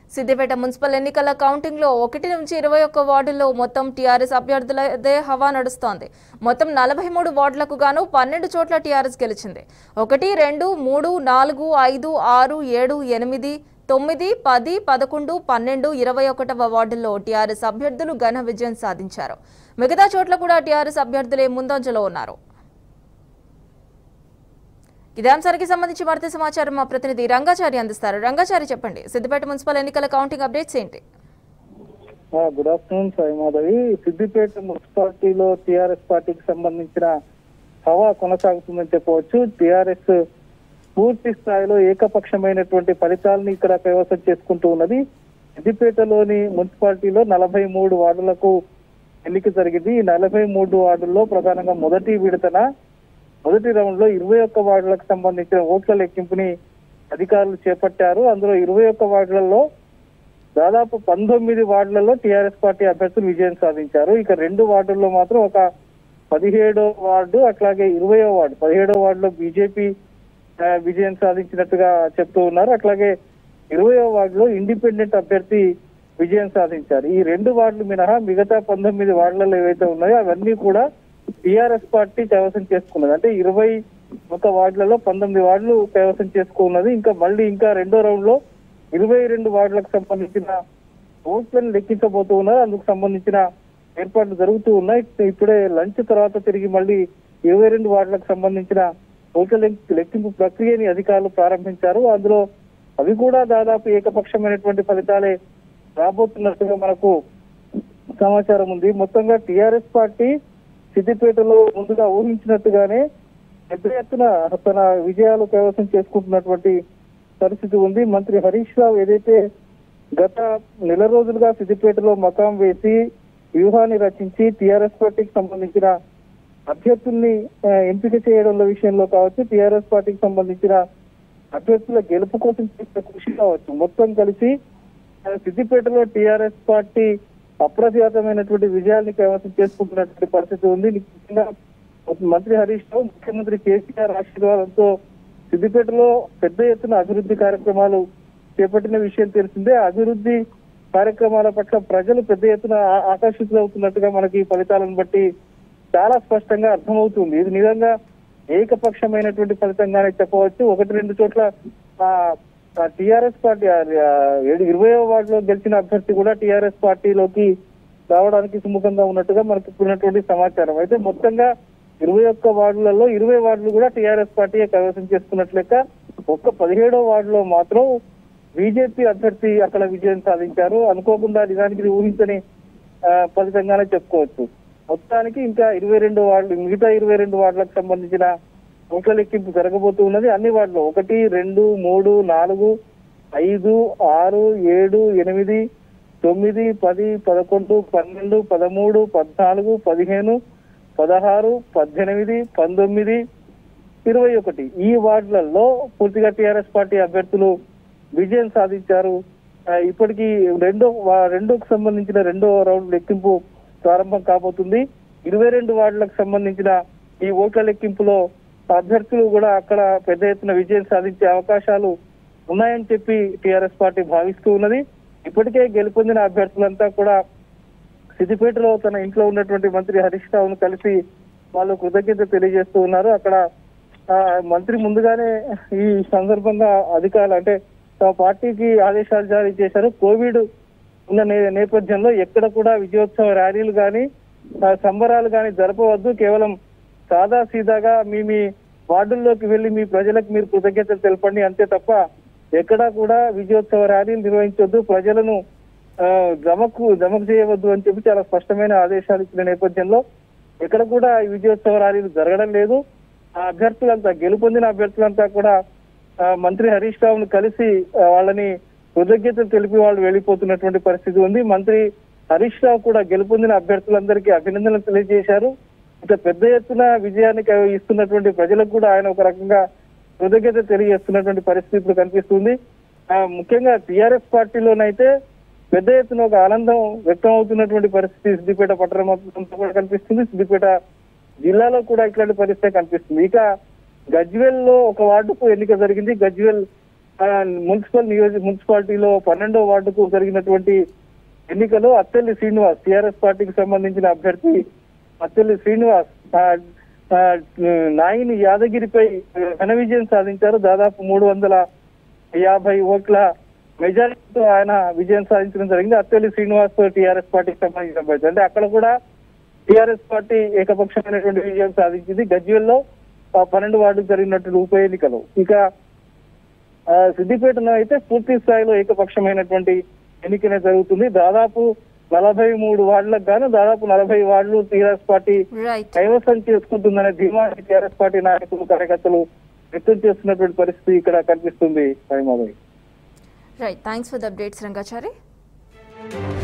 Siddipet municipal ఎన్నికల counting లో ఒకటి నుంచి ఇరవై ఒక్క వార్డుల్లో మొత్తం టీఆర్ఎస్ అభ్యర్థులదే హవా నడుస్తోంది మొత్తం నలభై మూడు వార్డులకు గాను పన్నెండు చోట్ల టీఆర్ఎస్ గెలిచింది ఒకటి రెండు మూడు నాలుగు ఐదు ఆరు ఏడు ఎనిమిది తొమ్మిది పది పదకొండు పన్నెండు ఇరవై ఒకటవ వార్డుల్లో టీఆర్ఎస్ అభ్యర్థులు ఘన విజయం సాధించారు మిగతా చోట్ల కూడా టీఆర్ఎస్ అభ్యర్థులే ముందంజలో ఉన్నారు ఇదే అంశానికి సంబంధించి మరింత సమాచారం మా ప్రతినిధి రంగాచారి అందిస్తారు రంగాచారి చెప్పండి సిద్దిపేట మున్సిపల్ ఎన్నికల కౌంటింగ్ అప్డేట్స్ ఏంటి ఆ, గుడ్ ఆఫ్టర్నూన్ సాయి మాధవి సిద్దిపేట మున్సిపాలిటీలో టిఆర్ఎస్ పార్టీకి సంబంధించిన హవా కొనసాగుతుందని చెప్పవచ్చు టిఆర్ఎస్ పూర్తి స్థాయిలో ఏకపక్షమైనటువంటి ఫలితాలను ఇక్కడ కైవసం చేసుకుంటూ ఉన్నది సిద్దిపేటలోని మున్సిపాలిటీలో నలభై మూడు వార్డులకు ఎన్నిక జరిగింది ఈ నలభై మూడు వార్డుల్లో ప్రధానంగా మొదటి విడతన మొదటి రౌండ్ లో ఇరవై ఒక్క వార్డులకు సంబంధించిన ఓట్ల లెక్కింపుని అధికారులు చేపట్టారు అందులో ఇరవై ఒక్క వార్డులలో దాదాపు పంతొమ్మిది వార్డులలో టీఆర్ఎస్ పార్టీ అభ్యర్థులు విజయం సాధించారు ఇక రెండు వార్డుల్లో మాత్రం ఒక పదిహేడో వార్డు అట్లాగే ఇరవయో వార్డు పదిహేడో వార్డులో బీజేపీ విజయం సాధించినట్టుగా చెప్తూ ఉన్నారు అట్లాగే ఇరవయో వార్డులో ఇండిపెండెంట్ అభ్యర్థి విజయం సాధించారు ఈ రెండు వార్డులు మినహా మిగతా పంతొమ్మిది వార్డులలో ఏవైతే ఉన్నాయో అవన్నీ కూడా టీఆర్ఎస్ పార్టీ కైవసం చేసుకున్నది అంటే ఇరవై ఒక వార్డులలో పంతొమ్మిది వార్డులు కైవసం చేసుకున్నది ఇంకా మళ్ళీ ఇంకా రెండో రౌండ్ లో ఇరవై రెండు వార్డులకు సంబంధించిన ఓట్లను లెక్కించబోతూ ఉన్నారు అందుకు సంబంధించిన ఏర్పాట్లు జరుగుతూ ఉన్నాయి ఇప్పుడే లంచ్ తర్వాత తిరిగి మళ్ళీ ఇరవై రెండు వార్డులకు సంబంధించిన ఓట్ల లెక్- లెక్కింపు ప్రక్రియని అధికారులు ప్రారంభించారు అందులో అవి కూడా దాదాపు ఏకపక్షమైనటువంటి ఫలితాలే రాబోతున్నట్టుగా మనకు సమాచారం ఉంది మొత్తంగా టిఆర్ఎస్ పార్టీ సిద్దిపేటలో ముందుగా ఊహించినట్టుగానే పెద్ద ఎత్తున తన విజయాలు కైవసం చేసుకుంటున్నటువంటి పరిస్థితి ఉంది మంత్రి హరీష్ రావు ఏదైతే గత నెల రోజులుగా సిద్దిపేటలో మకాం వేసి వ్యూహాన్ని రచించి టిఆర్ఎస్ పార్టీకి సంబంధించిన అభ్యర్థుల్ని ఆ, ఎంపిక చేయడంలో విషయంలో కావచ్చు టిఆర్ఎస్ పార్టీకి సంబంధించిన అభ్యర్థుల గెలుపు కోసం చేసిన కృషి కావచ్చు మొత్తం కలిసి ఆ, సిద్దిపేటలో టిఆర్ఎస్ పార్టీ అప్రతిహతమైనటువంటి విజయాల్ని కైవసం చేసుకుంటున్నటువంటి పరిస్థితి ఉంది ముఖ్యంగా మంత్రి హరీష్ రావు ముఖ్యమంత్రి కేసీఆర్ ఆశీర్వాదంతో సిద్దిపేటలో పెద్ద ఎత్తున అభివృద్ధి కార్యక్రమాలు చేపట్టిన విషయం తెలిసిందే ఆ అభివృద్ధి కార్యక్రమాల పట్ల ప్రజలు పెద్ద ఎత్తున ఆ- ఆకర్షితులవుతున్నట్టుగా మనకి ఈ ఫలితాలను బట్టి చాలా స్పష్టంగా అర్థమవుతుంది ఇది నిజంగా ఏకపక్షమైనటువంటి ఫలితంగానే చెప్పవచ్చు ఒకటి రెండు చోట్ల టిఆర్ఎస్ పార్టీ ఆ, ఆ, ఏడు ఇరవయో వార్డులో గెలిచిన అభ్యర్థి కూడా టిఆర్ఎస్ పార్టీలోకి రావడానికి సుముఖంగా ఉన్నట్టుగా మనకు ఇప్పుడున్నటువంటి సమాచారం అయితే మొత్తంగా ఇరవై ఒక్క వార్డులలో ఇరవై వార్డులు కూడా టిఆర్ఎస్ పార్టీ కైవసం చేసుకున్నట్లు లెక్క ఒక్క పదిహేడో వార్డులో మాత్రం బీజేపీ అభ్యర్థి అక్కడ విజయం సాధించారు అనుకోకుండా నిజానికి ఇది ఊహించని ఆ, ఫలితంగానే చెప్పుకోవచ్చు మొత్తానికి ఇంకా ఇరవై రెండు వార్డులు మిగతా ఇరవై రెండు వార్డులకు సంబంధించిన ఓట్ల లెక్కింపు జరగబోతూ ఉన్నది అన్ని వార్డులు ఒకటి రెండు మూడు నాలుగు ఐదు ఆరు ఏడు ఎనిమిది తొమ్మిది పది పదకొండు పన్నెండు పదమూడు పద్నాలుగు పదిహేను పదహారు పద్దెనిమిది పంతొమ్మిది ఇరవై ఒకటి ఈ వార్డులలో పూర్తిగా టిఆర్ఎస్ పార్టీ అభ్యర్థులు విజయం సాధించారు ఆ, ఇప్పటికీ రెండో వా- రెండోకు సంబంధించిన రెండో రౌండ్ లెక్కింపు ప్రారంభం కాబోతుంది ఇరవై రెండు వార్డులకు సంబంధించిన ఈ ఓట్ల లెక్కింపులో అభ్యర్థులు కూడా అక్కడ పెద్ద ఎత్తున విజయం సాధించే అవకాశాలు ఉన్నాయని చెప్పి టిఆర్ఎస్ పార్టీ భావిస్తూ ఉన్నది ఇప్పటికే గెలుపొందిన అభ్యర్థులంతా కూడా సిద్దిపేటలో తన ఇంట్లో ఉన్నటువంటి మంత్రి హరీష్ రావును కలిసి వాళ్ళు కృతజ్ఞత తెలియజేస్తూ ఉన్నారు అక్కడ ఆ, మంత్రి ముందుగానే ఈ సందర్భంగా అధికారులు అంటే తమ పార్టీకి ఆదేశాలు జారీ చేశారు కోవిడ్ ఉన్న నే- నేపథ్యంలో ఎక్కడ కూడా విజయోత్సవ ర్యాలీలు కానీ సంబరాలు కానీ జరపవద్దు కేవలం సాదా సీదాగా మీ మీ వార్డుల్లోకి వెళ్లి మీ ప్రజలకు మీరు కృతజ్ఞతలు తెలపండి అంతే తప్ప ఎక్కడా కూడా విజయోత్సవ ర్యాలీలు నిర్వహించొద్దు ప్రజలను ఆ, జమకు జమకు చేయవద్దు అని చెప్పి చాలా స్పష్టమైన ఆదేశాలు ఇచ్చిన నేపథ్యంలో ఎక్కడ కూడా ఈ విజయోత్సవ ర్యాలీలు జరగడం లేదు ఆ అభ్యర్థులంతా గెలుపొందిన అభ్యర్థులంతా కూడా ఆ, మంత్రి హరీష్ రావును కలిసి ఆ, వాళ్ళని కృతజ్ఞతలు తెలిపి వాళ్ళు వెళ్ళిపోతున్నటువంటి పరిస్థితి ఉంది మంత్రి హరీష్ రావు కూడా గెలుపొందిన అభ్యర్థులందరికీ అభినందనలు తెలియజేశారు ఇంత పెద్ద ఎత్తున విజయాన్ని క- ఇస్తున్నటువంటి ప్రజలకు కూడా ఆయన ఒక రకంగా కృతజ్ఞత తెలియజేస్తున్నటువంటి పరిస్థితి ఇప్పుడు కనిపిస్తుంది ఆ, ముఖ్యంగా టిఆర్ఎస్ పార్టీలోనైతే పెద్ద ఎత్తున ఒక ఆనందం వ్యక్తం అవుతున్నటువంటి పరిస్థితి సిద్దిపేట పట్టణం అంతా కూడా కనిపిస్తుంది సిద్దిపేట జిల్లాలో కూడా ఇట్లాంటి పరిస్థితి కనిపిస్తుంది ఇక గజ్వెల్ లో ఒక వార్డుకు ఎన్నిక జరిగింది గజ్వెల్ ఆ, మున్సిపల్ నియోజక మున్సిపాలిటీలో పన్నెండో వార్డుకు జరిగినటువంటి ఎన్నికలో అత్తెల్లి శ్రీనివాస్ టిఆర్ఎస్ పార్టీకి సంబంధించిన అభ్యర్థి అత్తెల్లి శ్రీనివాస్ ఆ, ఆ, నాయిని యాదగిరిపై ఘన విజయం సాధించారు దాదాపు మూడు వందల యాభై ఓట్ల మెజారిటీతో ఆయన విజయం సాధించడం జరిగింది అత్తెల్లి శ్రీనివాస్ టిఆర్ఎస్ పార్టీకి సంబంధించిన అభ్యర్థి అంటే అక్కడ కూడా టిఆర్ఎస్ పార్టీ ఏకపక్షమైనటువంటి విజయం సాధించింది గజ్వేల్లో ఆ, పన్నెండు వార్డుకు జరిగినటువంటి ఉప ఎన్నికలు ఇక ఆ, సిద్దిపేటలో అయితే పూర్తి స్థాయిలో ఏకపక్షమైనటువంటి ఎన్నికనే జరుగుతుంది దాదాపు నలభై మూడు వార్డులకు గాను దాదాపు నలభై వార్డులు టీఆర్ఎస్ పార్టీ రైట్ కైవసం చేసుకుంటుందనే ధీమాని టీఆర్ఎస్ పార్టీ నాయకులు కార్యకర్తలు వ్యక్తం చేస్తున్నటువంటి పరిస్థితి ఇక్కడ కనిపిస్తుంది Harimadhavi right thanks for the updates Rangachari